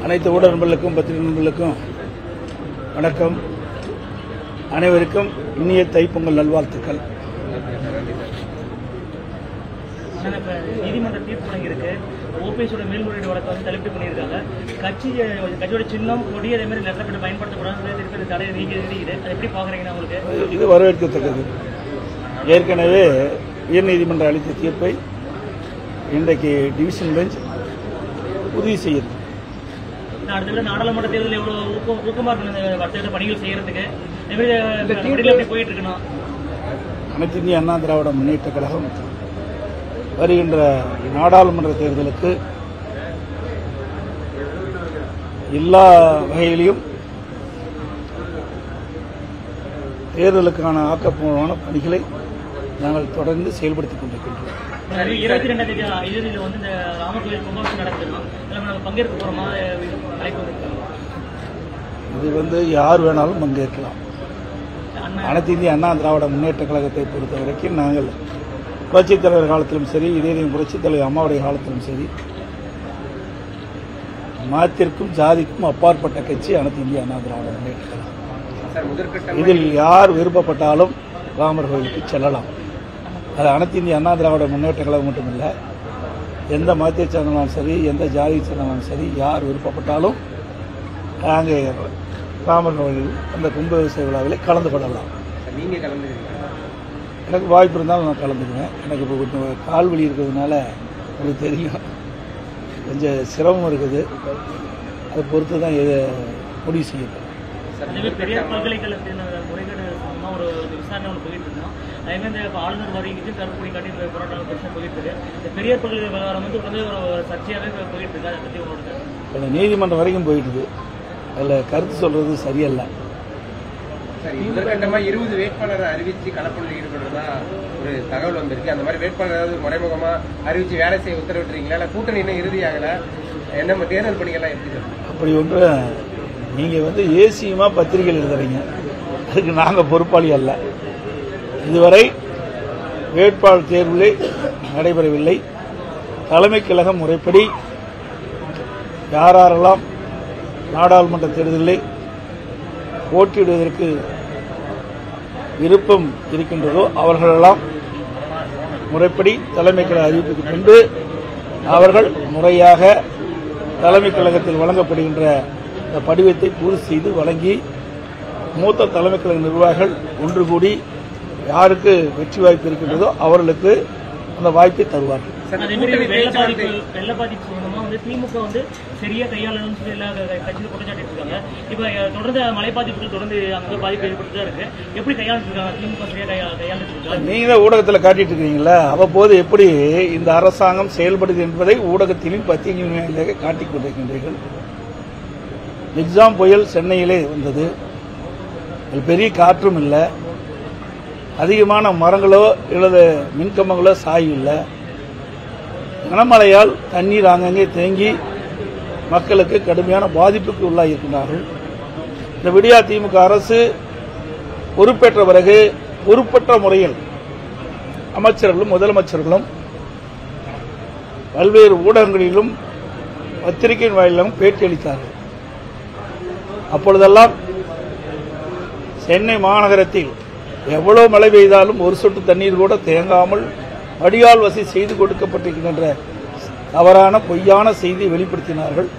அனைத்து ஊடக நண்பர்களுக்கும் பத்திரிகை நண்பர்களுக்கும் வணக்கம் அனைவருக்கும் இனிய தைப்பொங்கல் நல்வாழ்த்துக்கள் ஆனா, இப்ப நீதிமன்ற தீர்ப்பு வழங்கியிருக்கு ஓபிஎஸோட மேல்முறையீடு வழக்கு வந்து தள்ளுபடி பண்ணியிருக்காங்க கட்சி கட்சியோட சின்னம் கொடி அதே மாதிரி லெட்டர் பேட் பயன்படுத்தக்கூடாது திருப்பி இந்த தடையை நீக்கி நீக்குது அதை எப்படி பாக்குறீங்கன்னா உங்களுக்கு இது வரவேற்கத்தக்கது ஏற்கனவே உயர்நீதிமன்றம் அளித்த தீர்ப்பை இன்றைக்கு டிவிஷன் பெஞ்ச் உறுதி செய்யுது நான் அடுத்த நாடாளுமன்ற தேர்தலில் எவ்வளவு ஊக்கம் ஊக்கமா இருக்கணும் இந்த வர்த்தக பணிகள் செய்யறதுக்கு அதே மாதிரி பணிகள் எப்படி போயிட்டு இருக்கணும் அனைத்து இந்திய அண்ணா திராவிட முன்னேற்ற கழகம் வருகின்ற நாடாளுமன்ற தேர்தலுக்கு எல்லா வகையிலையும் தேர்தலுக்கான ஆக்கப்பூர்வமான பணிகளை நாங்கள் தொடர்ந்து செயல்படுத்திக் கொண்டிருக்கின்றோம் இருபத்தி ரெண்டாம் தேதி இறுதியில் வந்து இந்த ராமர் கோயில் கும்பாபிஷேகம் நடக்குதுன்னா அதில் நம்ம பங்கேற்க போறோமா அழைப்பு வந்திருக்கு. இது வந்து யார் வேணாலும் பங்கேற்கலாம் அண்ணா அனைத்து இந்திய அண்ணா திராவிட முன்னேற்ற கழகத்தை பொறுத்த வரைக்கும் நாங்கள் புரட்சித் தலைவர் காலத்திலும் சரி இதேதையும் புரட்சித் தலைவர் அம்மாவுடைய காலத்திலும் சரி மதத்திற்கும் ஜாதிக்கும் அப்பாற்பட்ட கட்சி அனைத்து இந்திய அண்ணா திராவிட முன்னேற்ற கழகம் சார் முதற்கட்டம் இதில் யார் விருப்பப்பட்டாலும் ராமர் கோயிலுக்கு செல்லலாம் அது அனைத்து இந்திய அண்ணா திராவிட முன்னேற்ற கழகம் மட்டுமில்லை எந்த மதத்தை சேர்ந்தனாலும் சரி எந்த ஜாதியை சேர்ந்தனாலும் சரி யார் விருப்பப்பட்டாலும் அங்கே ராமர் கோயிலில் அந்த கும்பாபிஷேக விழாவில் கலந்து கொள்ளலாம் சார் நீங்க கலந்துக்கிறீங்க எனக்கு வாய்ப்பு இருந்தாலும் நான் கலந்துக்குவேன் எனக்கு இப்போ கொஞ்சம் கால் வலி இருக்கிறதுனால உங்களுக்கு தெரியும் கொஞ்சம் சிரமம் இருக்குது அதை பொறுத்து தான் இதை முடிவு செய்யப்படும் சார் அதே மாதிரி பெரியார் பல்கலைக்கழகத்தின் முறைகேடு சம்பந்தமா ஒரு விசாரணை ஒன்று போயிட்டு இருக்கோம் அதே மாதிரி இந்த இப்ப ஆளுநர் வருகைக்கு கருப்புடி காட்டி இப்ப போராட்டம் பிரச்சனை போயிட்டு இருக்கு இந்த பெரியார் பல்கலை விவகாரம் வந்து வந்து ஒரு சர்ச்சையாவே இப்ப போயிட்டு இருக்கு அதை பத்தி உங்களோட கருத்து? இப்போ நீதிமன்றம் வரைக்கும் போயிட்டுது அதில் கருத்து சொல்கிறது சரியல்ல சார் முதற்கட்டமா இருபது வேட்பாளரை அறிவிச்சு களப்பணியில் ஈடுபடுறதா ஒரு தகவல் வந்திருக்கு அந்த மாதிரி வேட்பாளர் ஏதாவது மறைமுகமா அறிவிச்சு வேலை செய்ய உத்தரவிட்டுறீங்களா இல்ல கூட்டணி இன்னும் இறுதியாகல என்ன தேர்தல் பணிகள்லாம் எப்படி சார் அப்படி ஒன்று நீங்கள் வந்து ஏசியமாக பத்திரிகையில் எழுதுறீங்க அதுக்கு நாங்கள் பொறுப்பாளி அல்ல இதுவரை வேட்பாளர் தேர்வுகளே நடைபெறவில்லை தலைமை கழகம் முறைப்படி யாரெல்லாம் நாடாளுமன்ற தேர்தலில் போட்டியிடுவதற்கு விருப்பம் இருக்கின்றதோ அவர்களெல்லாம் முறைப்படி தலைமை கழக அறிவிப்புக்கு பின்பு அவர்கள் முறையாக தலைமை கழகத்தில் வழங்கப்படுகின்ற இந்த படிவத்தை பூர்த்தி செய்து வழங்கி மூத்த தலைமை கழக நிர்வாகிகள் ஒன்று கூடி யாருக்கு வெற்றி வாய்ப்பு இருக்கின்றதோ அவர்களுக்கு அந்த வாய்ப்பை தருவார்கள் சார் அதே மாதிரி கூட்டணி வெள்ள பாதிப்பு பேச்சுவார்த்தை வெள்ள பாதிப்பு சம்பந்தமா வந்து திமுக வந்து சரியா கையாளணும்னு சொல்லி எல்லா க- கட்சியிலும் குற்றச்சாட்டு இருக்காங்க இப்ப அஹ், தொடர்ந்து மழை பாதிப்புகள் தொடர்ந்து அங்க பாதிப்பு ஏற்பட்டு தான் இருக்கு எப்படி கையாண்டு இருக்காங்க திமுக சரியா கையா கையாண்டு இருக்காங்க நீங்க தான் ஊடகத்தில் காட்டிட்டு இருக்கீங்களா அவ்வப்போது எப்படி இந்த அரசாங்கம் செயல்படுது என்பதை ஊடகத்திலும் பத்திரிகைகளிலே காட்டிக் கொண்டிருக்கின்றீர்கள் எக்ஸாம் புயல் சென்னையிலே வந்தது அதில் பெரிய காற்றும் இல்லை அதிகமான மரங்களோ அல்லது மின்கம்பங்களோ சாய் இல்லை கனமழையால் தண்ணீர் ஆங்கங்கே தேங்கி மக்களுக்கு கடுமையான பாதிப்புக்கு உள்ளாகியிருக்கிறார்கள் இந்த விடியா திமுக அரசு பொறுப்பேற்ற பிறகு பொறுப்பற்ற முறையில் அமைச்சர்களும் முதலமைச்சர்களும் பல்வேறு ஊடகங்களிலும் பத்திரிகையின் வாயிலும் பேட்டியளித்தார்கள் அப்பொழுதெல்லாம் சென்னை மாநகரத்தில் எவ்வளவு மழை பெய்தாலும் ஒரு சொட்டு தண்ணீர் கூட தேங்காமல் வடிகால் வசதி செய்து கொடுக்கப்பட்டிருக்கின்ற தவறான பொய்யான செய்தியை வெளிப்படுத்தினார்கள்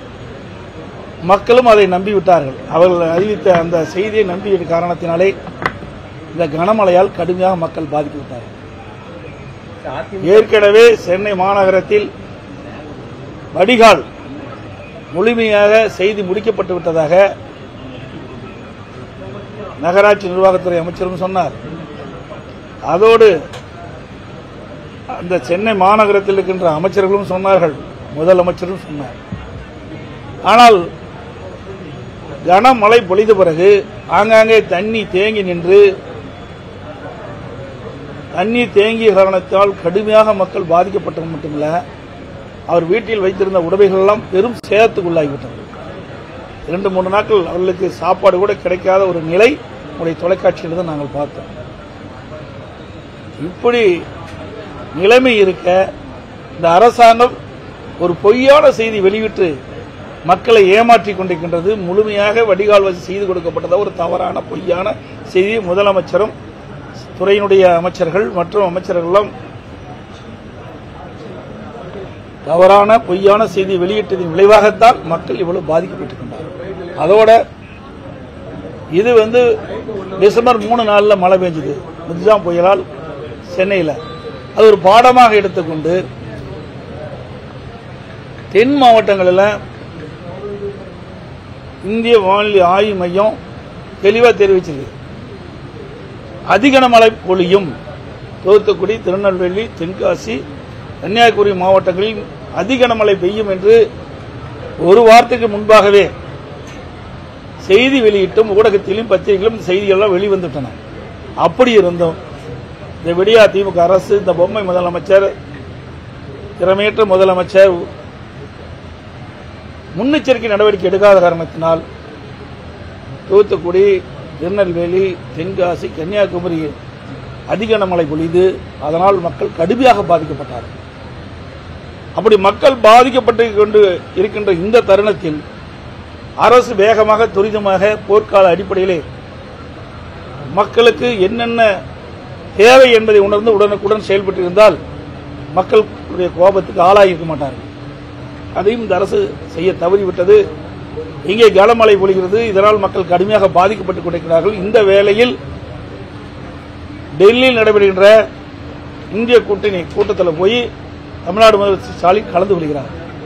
மக்களும் அதை நம்பிவிட்டார்கள் அவர்கள் அறிவித்த அந்த செய்தியை நம்பிய காரணத்தினாலே இந்த கனமழையால் கடுமையாக மக்கள் பாதிக்கப்பட்டார்கள் சார், அதிமுக ஏற்கனவே சென்னை மாநகரத்தில் வடிகால் முழுமையாக செய்து முடிக்கப்பட்டு விட்டதாக நகராட்சி நிர்வாகத்துறை அமைச்சரும் சொன்னார் அதோடு அந்த சென்னை மாநகரத்தில் இருக்கின்ற அமைச்சர்களும் சொன்னார்கள் முதலமைச்சரும் சொன்னார் ஆனால் கனமழை பொழிந்த பிறகு ஆங்காங்கே தண்ணி தேங்கி நின்று தண்ணீர் தேங்கிய காரணத்தால் கடுமையாக மக்கள் பாதிக்கப்பட்டது மட்டுமல்ல அவர் வீட்டில் வைத்திருந்த உடைமைகள் எல்லாம் பெரும் சேதத்துக்குள்ளாகிவிட்டது இரண்டு மூன்று நாட்கள் அவர்களுக்கு சாப்பாடு கூட கிடைக்காத ஒரு நிலை உடைய தொலைக்காட்சியில் தான் நாங்கள் பார்த்தோம் இப்படி நிலைமை இருக்க இந்த அரசாங்கம் ஒரு பொய்யான செய்தி வெளியிட்டு மக்களை ஏமாற்றிக் கொண்டிருக்கின்றது முழுமையாக வடிகால் வசதி செய்து கொடுக்கப்பட்டதா ஒரு தவறான பொய்யான செய்தி முதலமைச்சரும் துறையினுடைய அமைச்சர்கள் மற்றும் அமைச்சர்களெல்லாம் தவறான பொய்யான செய்தி வெளியிட்டதின் விளைவாகத்தான் மக்கள் இவ்வளவு பாதிக்கப்பட்டிருக்கின்றார்கள் அதோட இது வந்து டிசம்பர் மூணு நாள்ல மழை பெஞ்சது மிர்ஜாம் புயலால் சென்னையில் அது ஒரு பாடமாக எடுத்துக்கொண்டு தென் மாவட்டங்களில் இந்திய வானிலை ஆய்வு மையம் தெளிவாக தெரிவிச்சிருக்கு அதிக மழை பொழியும் தூத்துக்குடி திருநெல்வேலி தென்காசி கன்னியாகுமரி மாவட்டங்களில் அதிக மழை பெய்யும் என்று ஒரு வாரத்துக்கு முன்பாகவே செய்தி வெளியிட்டும் ஊடகத்திலும் பத்திரிகைகளும் இந்த செய்திகள்லாம் வெளிவந்துட்டன அப்படி இருந்தும் இந்த விடியா திமுக அரசு இந்த பொம்மை முதலமைச்சர் திறமையற்ற முதலமைச்சர் முன்னெச்சரிக்கை நடவடிக்கை எடுக்காத காரணத்தினால் தூத்துக்குடி திருநெல்வேலி தென்காசி கன்னியாகுமரி அதிக கனமழை பொழிது அதனால் மக்கள் கடுமையாக பாதிக்கப்பட்டார்கள் அப்படி மக்கள் பாதிக்கப்பட்டு கொண்டு இருக்கின்ற இந்த தருணத்தில் அரசு வேகமாக துரிதமாக போர்க்கால அடிப்படையிலே மக்களுக்கு என்னென்ன தேவை என்பதை உணர்ந்து உடனுக்குடன் செயல்பட்டிருந்தால் மக்களுடைய கோபத்துக்கு ஆளாகியிருக்க மாட்டார்கள் அதையும் இந்த அரசு செய்ய தவறிவிட்டது இங்கே கனமழை பொழிகிறது இதனால் மக்கள் கடுமையாக பாதிக்கப்பட்டுக் கொண்டிருக்கிறார்கள் இந்த வேளையில் டெல்லியில் நடைபெறுகின்ற இந்திய கூட்டணி கூட்டத்தில் போய் தமிழ்நாடு முதலமைச்சர் ஸ்டாலின் கலந்து கொள்கிறார்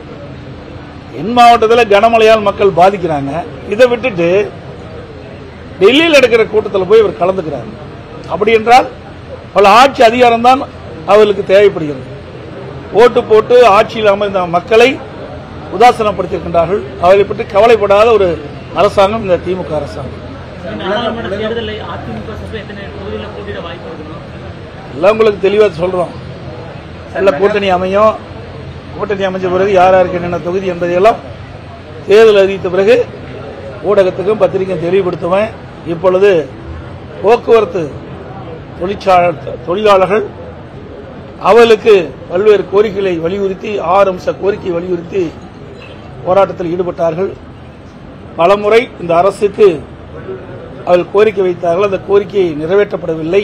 என் மாவட்டத்தில் கனமழையால் மக்கள் பாதிக்கிறாங்க இதை விட்டுட்டு டெல்லியில் நடக்கிற கூட்டத்தில் போய் இவர் கலந்துக்கிறார் அப்படி என்றால் பல ஆட்சி அதிகாரம் தான் அவர்களுக்கு தேவைப்படுகிறது ஓட்டு போட்டு ஆட்சியில் அமர்ந்த மக்களை உதாசனப்படுத்தியிருக்கின்றார்கள் அவர்களை பற்றி கவலைப்படாத ஒரு அரசாங்கம் இந்த திமுக அரசாங்கம் நாடாளுமன்ற தேர்தலில் அதிமுக சார்பில் எத்தனை தொகுதியில் போட்டியிட வாய்ப்பு இருக்கணும் எல்லாம் உங்களுக்கு தெளிவாக சொல்றோம் நல்ல கூட்டணி அமையும் கூட்டணி அமைஞ்ச பிறகு யார் யாருக்கு என்னென்ன தொகுதி என்பதையெல்லாம் தேர்தல் அறிவித்த பிறகு ஊடகத்துக்கும் பத்திரிகையும் தெளிவுபடுத்துவேன் இப்பொழுது போக்குவரத்து தொழிற்சாளர் தொழிலாளர்கள் அவர்களுக்கு பல்வேறு கோரிக்கைகளை வலியுறுத்தி ஆறு அம்ச கோரிக்கை வலியுறுத்தி போராட்டத்தில் ஈடுபட்டார்கள் பலமுறை இந்த அரசுக்கு அவர்கள் கோரிக்கை வைத்தார்கள் அந்த கோரிக்கை நிறைவேற்றப்படவில்லை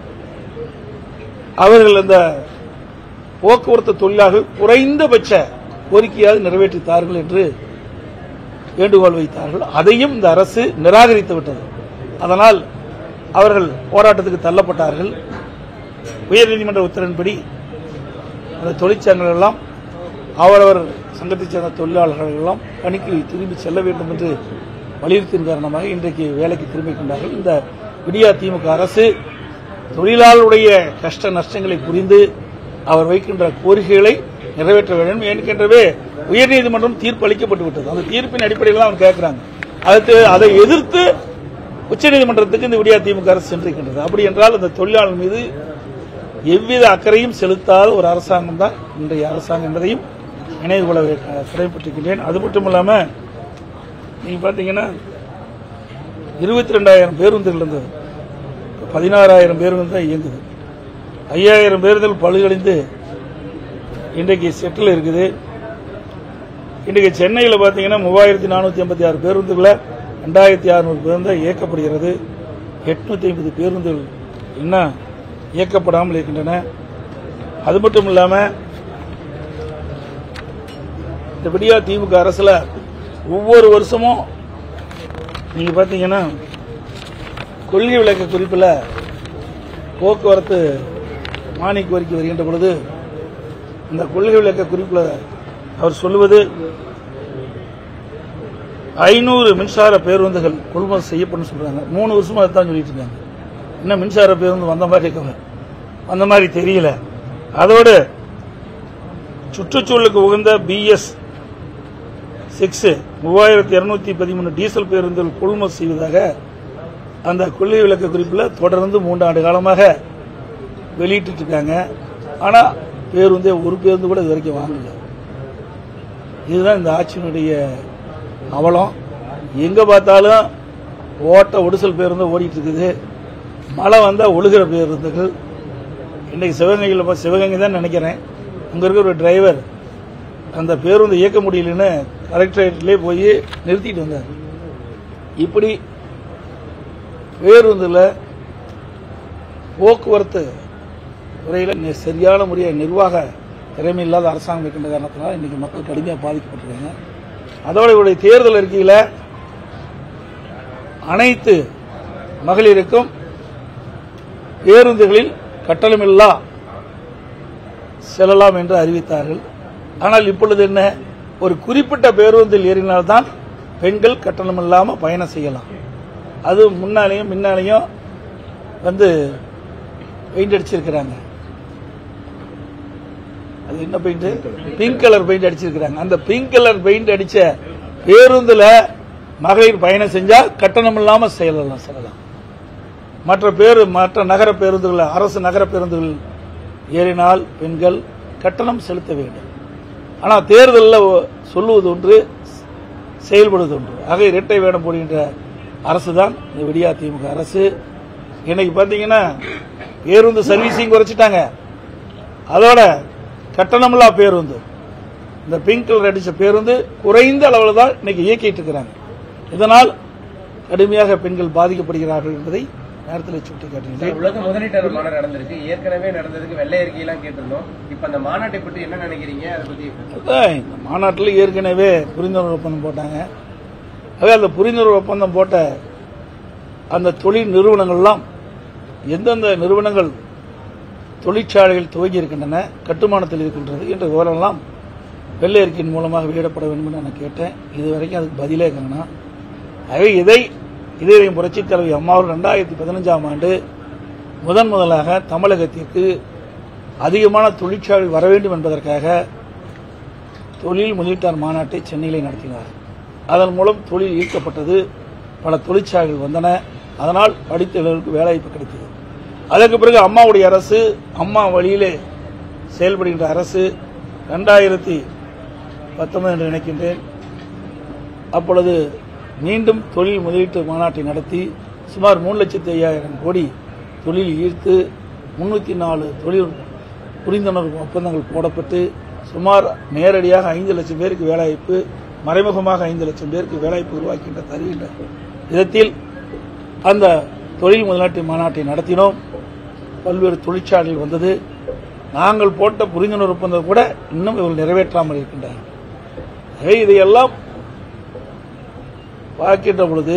அவர்கள் அந்த போக்குவரத்து தொழிலாளர்கள் குறைந்தபட்ச கோரிக்கையாக நிறைவேற்றித்தார்கள் என்று வேண்டுகோள் வைத்தார்கள் அதையும் இந்த அரசு நிராகரித்து விட்டது அதனால் அவர்கள் போராட்டத்துக்கு தள்ளப்பட்டார்கள் உயர்நீதிமன்ற உத்தரவின்படி அந்த தொழிற்சங்கங்கள் எல்லாம் அவரவர் சங்கத்தைச் சேர்ந்த தொழிலாளர்கள் எல்லாம் பணிக்கு திரும்பி செல்ல வேண்டும் என்று வலியுறுத்தின் காரணமாக இன்றைக்கு வேலைக்கு திரும்பிக்கின்றார்கள் இந்த விடியா திமுக அரசு தொழிலாளருடைய கஷ்ட நஷ்டங்களை புரிந்து அவர் வைக்கின்ற கோரிக்கைகளை நிறைவேற்ற வேண்டும் என்கின்றவே உயர்நீதிமன்றம் தீர்ப்பு அளிக்கப்பட்டு விட்டது அந்த தீர்ப்பின் அடிப்படையில் தான் அவங்க கேட்கிறாங்க அடுத்து அதை எதிர்த்து உச்சநீதிமன்றத்துக்கு இந்த விடியா திமுக அரசு சென்றிருக்கின்றது அப்படி என்றால் அந்த தொழிலாளர் மீது எவ்வித அக்கறையும் செலுத்தாத ஒரு அரசாங்கம் தான் இன்றைய அரசாங்கம் என்பதையும் நினைவு கொள்ள கடமைப்பட்டிருக்கின்றேன் அது மட்டும் இல்லாம நீங்க பாத்தீங்கன்னா இருபத்தி ரெண்டாயிரம் பேருந்துகள் இருந்தது பதினாறாயிரம் பேருந்து தான் இயங்குது ஐயாயிரம் பேருந்துகள் பழுதடைந்து இன்றைக்கு செட்டில் இருக்குது இன்றைக்கு சென்னையில் பார்த்தீங்கன்னா மூவாயிரத்தி நானூற்றி ஐம்பத்தி ஆறு பேருந்துகளை ரெண்டாயிரத்தி அறுநூறு பேருந்து இயக்கப்படுகிறது எட்நூத்தி ஐம்பது பேருந்துகள் இன்னும் இயக்கப்படாமல் இருக்கின்றன அது மட்டும் இல்லாமல் இந்த விடியா திமுக அரசுல ஒவ்வொரு வருஷமும் நீங்க பாத்தீங்கன்னா கொள்கை விளக்க குறிப்பில் போக்குவரத்து மானிய கோரிக்கை வருகின்ற பொழுது இந்த கொள்கை விளக்க குறிப்பில் அவர் சொல்லுவது ஐநூறு மின்சார பேருந்துகள் கொள்முதல் செய்யப்படும் சொல்றாங்க மூணு வருஷமா அதுதான் சொல்லிட்டு இருக்காங்க இன்னும் மின்சார பேருந்து வந்த மாதிரி இருக்காங்க அந்த மாதிரி தெரியல அதோடு சுற்றுச்சூழலுக்கு உகந்த பிஎஸ் சிக்ஸ் மூவாயிரத்தி இருநூத்தி பதிமூணு டீசல் பேருந்துகள் கொள்முதல் செய்வதாக அந்த கொள்கை விளக்க குறிப்பில் தொடர்ந்து மூன்றாண்டு காலமாக வெளியிட்டு இருக்காங்க ஆனா பேருந்தே ஒரு பேருந்து கூட இது வரைக்கும் வாங்கல இதுதான் இந்த ஆட்சியினுடைய அவலம் எங்க பார்த்தாலும் ஓட்ட ஒடிசல் பேருந்து ஓடிட்டு இருக்குது மழை வந்தா ஒழுகிற பேருந்துகள் இன்னைக்கு சிவகங்கையில் பா- சிவகங்கை தான் நினைக்கிறேன் அங்க இருக்கிற ஒரு டிரைவர் அந்த பேருந்து இயக்க முடியலன்னு கலெக்டரேட்லேயே போய் நிறுத்திட்டு வந்தார் இப்படி பேருந்தில் போக்குவரத்து துறையில் சரியான முறையை நிர்வாக திறமை இல்லாத அரசாங்கம் இருக்கின்ற காரணத்தினால இன்னைக்கு மக்கள் கடுமையாக பாதிக்கப்பட்டிருக்காங்க அதோட இவருடைய தேர்தல் அறிக்கையில் அனைத்து மகளிருக்கும் பேருந்துகளில் கட்டணமில்லா செல்லலாம் என்று அறிவித்தார்கள் ஆனால் இப்பொழுது என்ன ஒரு குறிப்பிட்ட பேருந்தில் ஏறினால்தான் பெண்கள் கட்டணம் இல்லாமல் பயணம் செய்யலாம் அது முன்னாலேயும் முன்னாலேயும் வந்து பெயிண்ட் அடிச்சிருக்கிறாங்க அது என்ன பெயிண்ட் பிங்க் கலர் பெயிண்ட் அடிச்சிருக்கிறாங்க அந்த பிங்க் கலர் பெயிண்ட் அடிச்ச பேருந்துல மகளிர் பயணம் செஞ்சா கட்டணம் இல்லாம செல்லலாம் செல்லலாம் மற்ற பேரு மற்ற நகர பேருந்துகள் அரசு நகர பேருந்துகள் ஏறினால் பெண்கள் கட்டணம் செலுத்த வேண்டும் ஆனால் தேர்தலில் சொல்லுவது ஒன்று செயல்படுவது ஒன்று ஆக இரட்டை வேடம் போடுகின்ற அரசு தான் இந்த விடியா திமுக அரசு இன்னைக்கு பார்த்தீங்கன்னா பேருந்து சர்வீஸையும் குறைச்சிட்டாங்க அதோட கட்டணமில்லா பேருந்து இந்த பிங்க் கலர் அடிச்ச பேருந்து குறைந்த அளவில் தான் இன்னைக்கு இயக்கிட்டு இருக்கிறாங்க இதனால் கடுமையாக பெண்கள் பாதிக்கப்படுகிறார்கள் என்பதை நேரத்தில் சுட்டிக்காட்டுகிறேன் உலக முதலீட்டாளர் மாநாடு நடந்திருக்கு ஏற்கனவே நடந்ததுக்கு வெள்ளை அறிக்கையெல்லாம் கேட்டிருந்தோம் இப்ப அந்த மாநாட்டை பற்றி என்ன நினைக்கிறீங்க அதை பத்தி அதான் இந்த மாநாட்டில் ஏற்கனவே புரிந்துணர்வு ஒப்பந்தம் போட்டாங்க அதே அந்த புரிந்துணர்வு ஒப்பந்தம் போட்ட அந்த தொழில் நிறுவனங்கள்லாம் எந்தெந்த நிறுவனங்கள் தொழிற்சாலைகள் துவங்கி இருக்கின்றன கட்டுமானத்தில் இருக்கின்றது என்ற விவரம்லாம் வெள்ளை அறிக்கையின் மூலமாக வெளியிடப்பட வேண்டும் என்று நான் கேட்டேன் இதுவரைக்கும் அதுக்கு பதிலே காணா ஆகவே இதை இதயம் புரட்சித் தலைவி அம்மாவும் ரெண்டாயிரத்தி பதினஞ்சாம் ஆண்டு முதன் முதலாக தமிழகத்திற்கு அதிகமான தொழிற்சாலை வர வேண்டும் என்பதற்காக தொழில் முதலீட்டார் மாநாட்டை சென்னையிலே நடத்தினார் அதன் மூலம் தொழில் ஈர்க்கப்பட்டது பல தொழிற்சாலைகள் வந்தன அதனால் படித்த இளைஞர்களுக்கு வேலைவாய்ப்பு கிடைத்தது அதற்கு பிறகு அம்மாவுடைய அரசு அம்மா வழியிலே செயல்படுகின்ற அரசு ரெண்டாயிரத்தி பத்தொன்பது என்று நினைக்கின்றேன் அப்பொழுது மீண்டும் தொழில் முதலீட்டு மாநாட்டை நடத்தி சுமார் மூணு லட்சத்தி ஐயாயிரம் கோடி தொழில் ஈர்த்து முன்னூற்றி நாலு தொழில் புரிந்துணர்வு ஒப்பந்தங்கள் போடப்பட்டு சுமார் நேரடியாக ஐந்து லட்சம் பேருக்கு வேலைவாய்ப்பு மறைமுகமாக ஐந்து லட்சம் பேருக்கு வேலைவாய்ப்பு உருவாக்கின்ற தருகின்ற விதத்தில் அந்த தொழில் முதலாட்டு மாநாட்டை நடத்தினோம் பல்வேறு தொழிற்சாலைகள் வந்தது நாங்கள் போட்ட புரிந்துணர்வு ஒப்பந்தம் கூட இன்னும் இவர்கள் நிறைவேற்றாமல் இருக்கின்றனர் ஆகவே இதையெல்லாம் பார்க்கின்ற பொழுது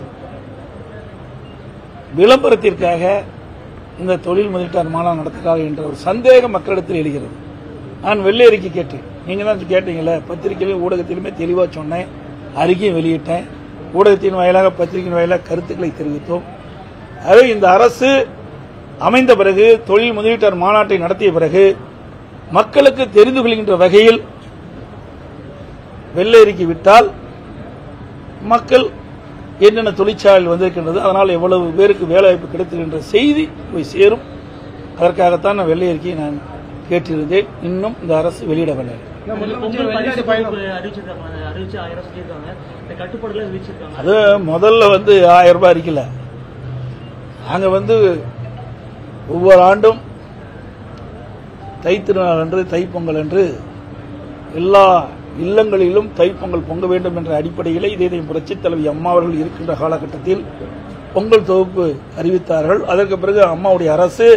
விளம்பரத்திற்காக இந்த தொழில் முதலீட்டார் மாநாடு நடத்துகிறார் என்ற ஒரு சந்தேகம் மக்களிடத்தில் எழுகிறது நான் வெள்ளை அறிக்கை கேட்டேன் நீங்க தான் கேட்டீங்கல்ல பத்திரிகையிலும் ஊடகத்திலுமே தெளிவா சொன்னேன் அறிக்கையும் வெளியிட்டேன் ஊடகத்தின் வாயிலாக பத்திரிகையின் வாயிலாக கருத்துக்களை தெரிவித்தோம் ஆகவே இந்த அரசு அமைந்த பிறகு தொழில் முதலீட்டார் மாநாட்டை நடத்திய பிறகு மக்களுக்கு தெரிந்து கொள்கின்ற வகையில் வெள்ளை அறிக்கை விட்டால் மக்கள் என்னென்ன தொழிற்சாலைகள் வந்திருக்கின்றது அதனால் எவ்வளவு பேருக்கு வேலைவாய்ப்பு கிடைத்திருக்கின்ற செய்தி போய் சேரும் அதற்காகத்தான் நான் வெள்ளை அறிக்கையை நான் கேட்டிருந்தேன் இன்னும் இந்த அரசு வெளியிடவில்லை பொங்கல் பரிசு தொகுப்பு அறிவிச்சிருக்காங்க அறிவிச்சு ஆயிரம் சொல்லியிருக்காங்க இந்த கட்டுப்பாடுகளை விதிச்சிருக்காங்க அது முதல்ல வந்து ஆயிரம் ரூபாய் அடிக்கல நாங்க வந்து ஒவ்வொரு ஆண்டும் தைத்திருநாள் அன்று தைப்பொங்கல் அன்று எல்லா இல்லங்களிலும் தைப்பொங்கல் பொங்க வேண்டும் என்ற அடிப்படையில் இதே புரட்சித் தலைவி அம்மா அவர்கள் இருக்கின்ற காலகட்டத்தில் பொங்கல் தொகுப்பு அறிவித்தார்கள் அதற்கு பிறகு அம்மாவுடைய அரசு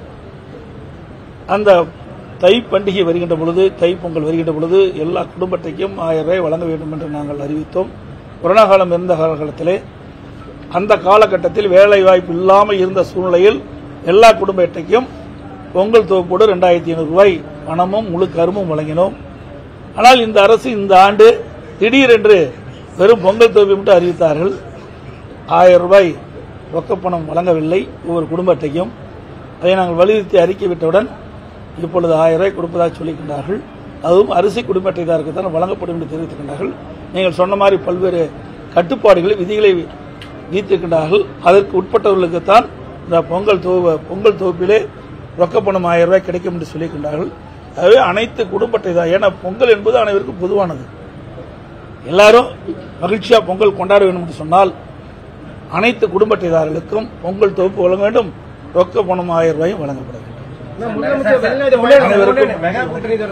அந்த தை பண்டிகை வருகின்ற பொழுது தை பொங்கல் வருகின்ற பொழுது எல்லா குடும்ப அட்டைக்கும் ஆயிரம் ரூபாய் வழங்க வேண்டும் என்று நாங்கள் அறிவித்தோம் கொரோனா காலம் இருந்த காலகட்டத்திலே அந்த காலகட்டத்தில் வேலை வாய்ப்பு இல்லாமல் இருந்த சூழ்நிலையில் எல்லா குடும்ப அட்டைக்கும் பொங்கல் தொகுப்போடு ரெண்டாயிரத்தி ஐநூறு ரூபாய் பணமும் முழு கருமும் வழங்கினோம் ஆனால் இந்த அரசு இந்த ஆண்டு திடீரென்று வெறும் பொங்கல் தொகுப்பை மட்டும் அறிவித்தார்கள் ஆயிரம் ரூபாய் ரொக்கப்பணம் வழங்கவில்லை ஒவ்வொரு குடும்ப அட்டைக்கும் அதை நாங்கள் வலியுறுத்தி அறிக்கை விட்டவுடன் இப்பொழுது ஆயிரம் ரூபாய் கொடுப்பதாக சொல்லியிருக்கின்றார்கள் அதுவும் அரிசி குடும்ப அட்டைதாருக்கு தான் வழங்கப்படும் என்று தெரிவித்திருக்கின்றார்கள் நீங்கள் சொன்ன மாதிரி பல்வேறு கட்டுப்பாடுகளை விதிகளை விதித்திருக்கின்றார்கள் அதற்கு உட்பட்டவர்களுக்குத்தான் இந்த பொங்கல் தொகு பொங்கல் தொகுப்பிலே ரொக்கப்பணம் ஆயிரம் ரூபாய் கிடைக்கும் என்று சொல்லியிருக்கின்றார்கள் ஆகவே அனைத்து குடும்ப அட்டைதான் ஏன்னா பொங்கல் என்பது அனைவருக்கும் பொதுவானது எல்லாரும் மகிழ்ச்சியா பொங்கல் கொண்டாட வேண்டும் என்று சொன்னால் அனைத்து குடும்ப அட்டைதாரர்களுக்கும் பொங்கல் தொகுப்பு வழங்க வேண்டும் ரொக்க பணம் ஆயிரம் ரூபாயும் வழங்கப்பட வேண்டும் முதலமைச்சர் வெளிநாடு மெகா கூட்டணி